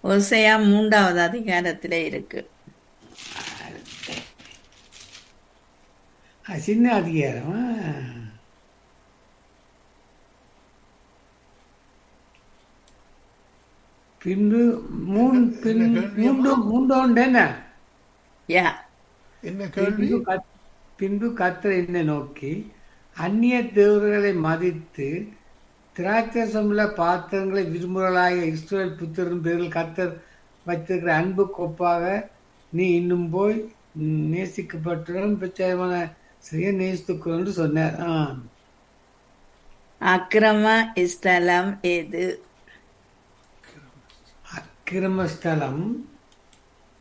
ஓசையா மூன்றாவது அதிகாரத்திலே இருக்கு அது சின்ன அதிகாரம் ஆ. பின்பு மூணு பின் மூன்று மூன்றோண்டு என்ன யா என்ன கேள்வி பின்பு கத்- பின்பு கத்தர் என்னை நோக்கி அந்நிய தேவர்களை மதித்து திராட்சசமுள்ள பாத்திரங்களை விரும்புகிறாய இஸ்ரேல் புத்திரன் பேரில் கத்தர் வைத்திருக்கிற அன்பு கொப்பாக நீ இன்னும் போய் ம், நேசிக்கப்பட்டுடன் பிரச்சாரமான செய்ய நேசித்துக்கொள் என்று சொன்னார் ஆ அக்கிரம ஸ்தலம் எது அக்கிரம ஸ்தலம்